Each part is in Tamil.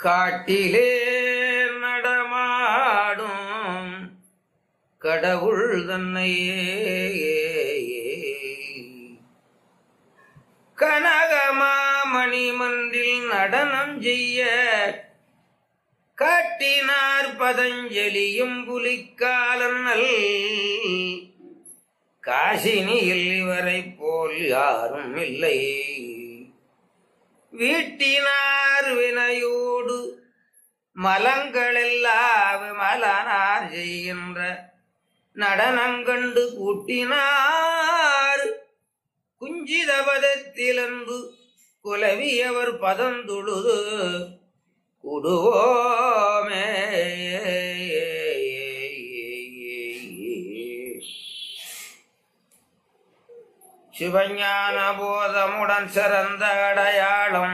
காட்டிலே நடமாடும் கடவுள் தன்னையே கனகமாமணி மன்றில் நடனம் செய்ய காட்டினார் பதஞ்சலியும் புலிக்காலன்னல் காசினியில் இவரை போல் யாரும் இல்லை வீட்டினார் வினையோடு மலங்களெல்லாம் மலனார் செய்கின்ற நடனங்கண்டு கூட்டினார் குஞ்சித பதத்திலன்பு குலவியவர் பதந்துழுது குடுவோமே சிவஞான போதமுடன் சிறந்த அடையாளம்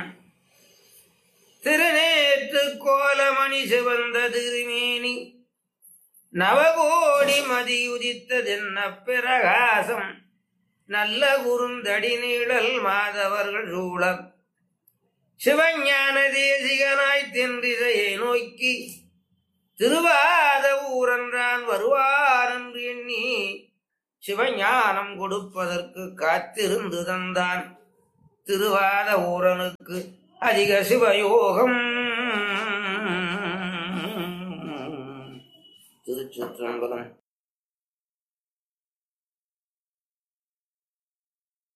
திருநேற்று கோலமணி சிவந்த திருமேனி நவகோடி மதியுதித்ததென்ன பிரகாசம் நல்ல குறுந்தடி நீழல் மாதவர்கள் சூழம் சிவஞான தேசிகனாய் தென்றிசையை நோக்கி திருவாத ஊரன்றான் வருவார் என்று எண்ணி சிவஞானம் கொடுப்பதற்கு காத்திருந்து தந்தான் திருவாத ஊரனுக்கு அதிக சிவயோகம் திருச்சிற்றம்பலம்